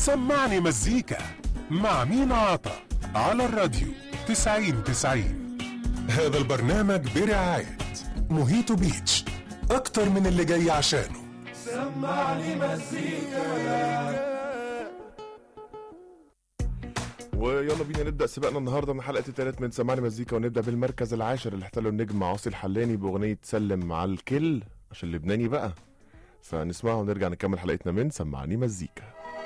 سمعني مزيكا مع مين عطا على الراديو 90 90 هذا البرنامج برعاية موهيتو بيتش أكتر من اللي جاي عشانه سمعني مزيكا ويلا بينا نبدا سباقنا النهارده من حلقه الثالث من سمعني مزيكا ونبدا بالمركز العاشر اللي احتله النجم عاصي الحلاني باغنيه سلم على الكل عشان لبناني بقى فنسمعها ونرجع نكمل حلقتنا من سمعني مزيكا